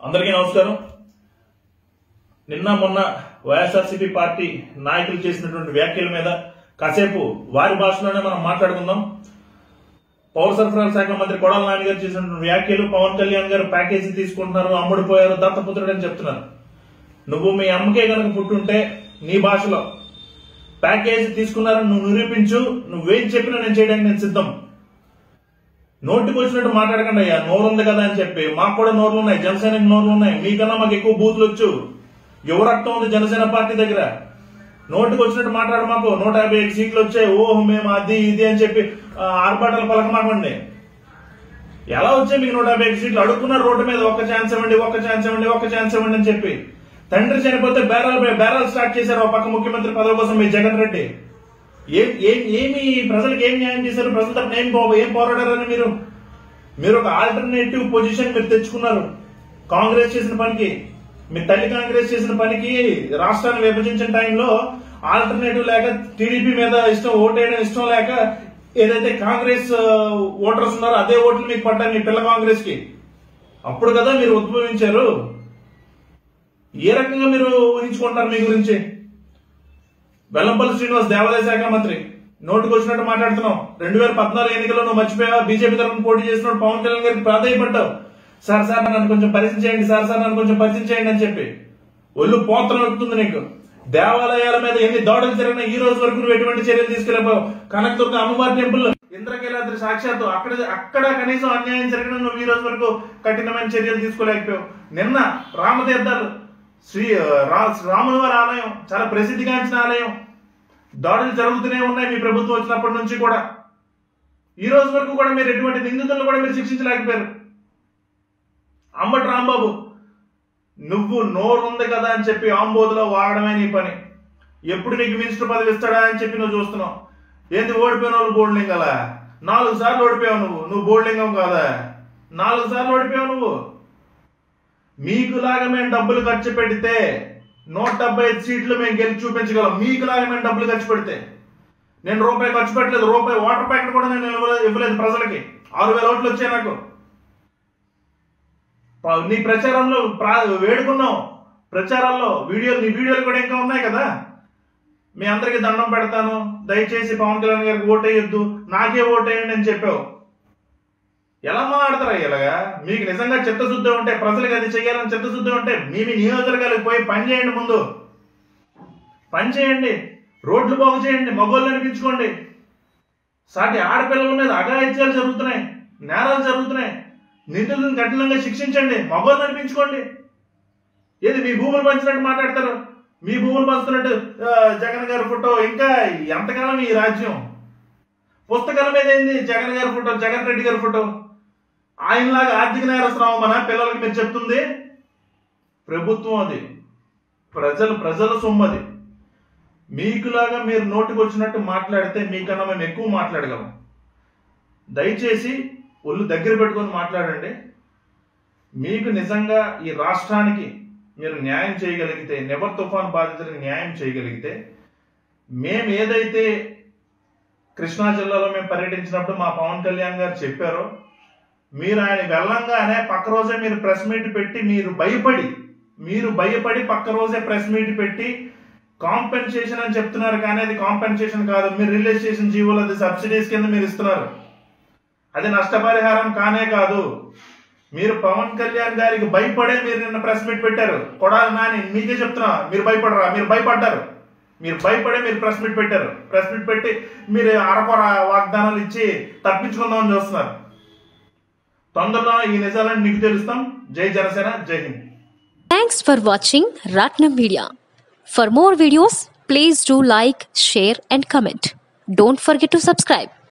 అందరికీ నమస్కారం నిన్న మొన్న వైఎస్ఆర్సీపీ పార్టీ నాయకులు చేసినటువంటి వ్యాఖ్యల మీద కాసేపు వారి భాషలోనే మనం మాట్లాడుకుందాం పౌర సరఫరాల శాఖ మంత్రి కొడాల నాని గారు చేసినటువంటి వ్యాఖ్యలు పవన్ కళ్యాణ్ గారు ప్యాకేజీ తీసుకుంటున్నారు అమ్ముడుపోయారు దత్తపుత్రుడు అని చెప్తున్నారు నువ్వు మీ అమ్మకే కనుక పుట్టుంటే నీ భాషలో ప్యాకేజీ తీసుకున్నారని నువ్వు నిరూపించు నువ్వేం చెప్పినా నేను చేయడానికి నేను సిద్ధం నోటికి వచ్చినట్టు మాట్లాడకండి అయ్యా నోరు ఉంది కదా అని చెప్పి మాకు కూడా నోర్లు ఉన్నాయి జనసేనకి నోర్లు ఉన్నాయి మీకన్నా మాకు ఎక్కువ బూతులు వచ్చు యువ రక్తం ఉంది జనసేన పార్టీ దగ్గర నోటికి వచ్చినట్టు మాట్లాడు మాకు నూట యాభై ఐదు సీట్లు వచ్చాయి ఓహ్ మేము అది ఇది అని చెప్పి ఆ, ఆర్భాటాలు పలకమాకండి ఎలా వచ్చాయి మీకు నూట యాభై ఐదు సీట్లు అడుగుతున్నారు రోడ్డు మీద ఒక్క ఛాన్స్ ఇవ్వండి ఒక్క ఛాన్స్ ఇవ్వండి ఒక్క ఛాన్స్ ఇవ్వండి అని చెప్పి తండ్రి చనిపోతే బేరాలు బేరాలు స్టార్ట్ చేశారు ఒక పక్క ముఖ్యమంత్రి పదవి కోసం మీ జగన్ రెడ్డి ఏం ఏం ఏమి ప్రజలకు ఏం న్యాయం చేశారు ప్రజల తరపున ఏం పో- ఏం పోరాడారని మీరు మీరు ఒక ఆల్టర్నేటివ్ పొజిషన్ మీరు తెచ్చుకున్నారు కాంగ్రెస్ చేసిన పనికి మీ తల్లి కాంగ్రెస్ చేసిన పనికి రాష్ట్రాన్ని విభజించిన టైంలో ఆల్టర్నేటివ్ లేక టీడీపీ మీద ఇష్టం ఓటేయడం ఇష్టం లేక ఏదైతే కాంగ్రెస్ ఆ, ఓటర్స్ ఉన్నారో అదే ఓట్లు మీకు పడ్డాయి మీ పిల్ల కాంగ్రెస్ కి అప్పుడు కదా మీరు ఉద్భవించారు ఏ రకంగా మీరు ఊహించుకుంటారు మీ గురించి వెల్లంపల్లి శ్రీనివాస్ దేవాదాయ శాఖ మంత్రి నోటికి వచ్చినట్టు మాట్లాడుతున్నావు రెండు వేల పద్నాలుగు ఎన్నికల్లో నువ్వు మర్చిపోయావా బీజేపీ తరఫున పోటీ చేసినప్పుడు పవన్ కళ్యాణ్ గారికి ప్రాధాన్యపడ్డావు సార్ సార్ నన్ను కొంచెం పరిచయం చేయండి సార్ సార్ నన్ను కొంచెం పరిచయం చేయండి అని చెప్పి ఒళ్ళు పోతనం ఎక్కుతుంది నీకు దేవాలయాల మీద ఎన్ని దాడులు జరిగినా ఈ రోజు వరకు నువ్వు ఎటువంటి చర్యలు తీసుకెళ్ళిపోయావు కనకదుర్గ అమ్మవారి టెంపుల్ ఇంద్రకీలాద్రి సాక్షాత్తు అక్కడ అక్కడ కనీసం అన్యాయం జరిగిన నువ్వు ఈ రోజు వరకు కఠినమైన చర్యలు తీసుకోలేకపోయావు నిన్న రామతీర్థాలు శ్రీ రా- రాములవారి ఆలయం చాలా ప్రసిద్ధిగాంచిన ఆలయం దాడులు జరుగుతూనే ఉన్నాయి మీ ప్రభుత్వం వచ్చినప్పటి నుంచి కూడా ఈ రోజు వరకు కూడా మీరు ఎటువంటి నిందితులను కూడా మీరు శిక్షించలేకపోయారు అంబటి రాంబాబు నువ్వు నోరు ఉంది కదా అని చెప్పి ఆంబోతులో వాడడమే నీ పని ఎప్పుడు నీకు మినిస్టర్ పదవి ఇస్తాడా అని చెప్పి నువ్వు చూస్తున్నావు ఏంది ఓడిపోయిన వాళ్ళు బోర్డులింగలా నాలుగు సార్లు ఓడిపోయావు నువ్వు నువ్వు బోర్డులింగం కాదా నాలుగు సార్లు ఓడిపోయావు నువ్వు మీకులాగా మేము డబ్బులు ఖర్చు పెడితే నూట డెబ్బై ఐదు సీట్లు మేము గెలిచి చూపించగలం మీకులాగా మేము డబ్బులు ఖర్చు పెడితే నేను రూపాయి ఖర్చు పెట్టలేదు రూపాయి వాటర్ ప్యాకెట్ కూడా నేను ఇవ్వలేదు ఇవ్వలేదు ప్రజలకి ఆరు వేల ఓట్లు వచ్చాయి నాకు ప- నీ ప్రచారంలో ప్రా- వేడుకున్నావు ప్రచారాల్లో వీడియోలు నీ వీడియోలు కూడా ఇంకా ఉన్నాయి కదా మీ అందరికి దండం పెడతాను దయచేసి పవన్ కళ్యాణ్ గారికి ఓటేయొద్దు నాకే ఓటేయండి అని చెప్పావు ఎలా మాట్లాడతారా ఇలాగా మీకు నిజంగా చిత్తశుద్ధి ఉంటే ప్రజలకు అది చేయాలని చిత్తశుద్ధి ఉంటే మీ మీ నియోజకవర్గాలకు పోయి పని చేయండి ముందు పని చేయండి రోడ్లు బాగు చేయండి మగోళ్ళు అనిపించుకోండి సాటి ఆడపిల్లల మీద అఘాయిత్యాలు జరుగుతున్నాయి నేరాలు జరుగుతున్నాయి నిందితులను కఠినంగా శిక్షించండి మగోళ్ళు అనిపించుకోండి ఏది మీ భూములు పంచినట్టు మాట్లాడతారు మీ భూములు పంచుతున్నట్టు ఆ, జగన్ గారి ఫోటో ఇంకా ఎంతకాలం ఈ రాజ్యం పుస్తకాల మీద ఏంది జగన్ గారి ఫోటో జగన్ రెడ్డి గారి ఫోటో ఆయనలాగా ఆర్థిక నేరస్తున్నావు మన పిల్లలకి మీరు చెప్తుంది ప్రభుత్వం అది ప్రజలు ప్రజల సొమ్ము అది మీకులాగా మీరు నోటికి వచ్చినట్టు మాట్లాడితే మీకన్నా మేము ఎక్కువ మాట్లాడగలం దయచేసి ఒళ్ళు దగ్గర పెట్టుకొని మాట్లాడండి మీకు నిజంగా ఈ రాష్ట్రానికి మీరు న్యాయం చేయగలిగితే నెవర్ తుఫాన్ బాధితులకు న్యాయం చేయగలిగితే మేము ఏదైతే కృష్ణా జిల్లాలో మేము పర్యటించినప్పుడు మా పవన్ కళ్యాణ్ గారు చెప్పారో మీరు ఆయన వెళ్ళంగానే పక్క రోజే మీరు ప్రెస్ మీట్ పెట్టి మీరు భయపడి మీరు భయపడి పక్క రోజే ప్రెస్ మీట్ పెట్టి కాంపెన్సేషన్ అని చెప్తున్నారు కానీ అది కాంపెన్సేషన్ కాదు మీరు రిలీజ్ చేసిన జీవోలు అది సబ్సిడీస్ కింద మీరు ఇస్తున్నారు అది నష్టపరిహారం కానే కాదు మీరు పవన్ కళ్యాణ్ గారికి భయపడే మీరు నిన్న ప్రెస్ మీట్ పెట్టారు కొడాలి నాని మీకే చెప్తున్నా మీరు భయపడరా మీరు భయపడ్డారు మీరు భయపడే మీరు ప్రెస్ మీట్ పెట్టారు ప్రెస్ మీట్ పెట్టి మీరు అరకొర వాగ్దానాలు ఇచ్చి తప్పించుకుందామని చూస్తున్నారు తొందరలో ఈ నిజాలను మీకు తెలుస్తాం జై జనసేన జై Hind Thanks for watching Ratnam Media. For more videos, please do like, share, and comment. Don't forget to subscribe.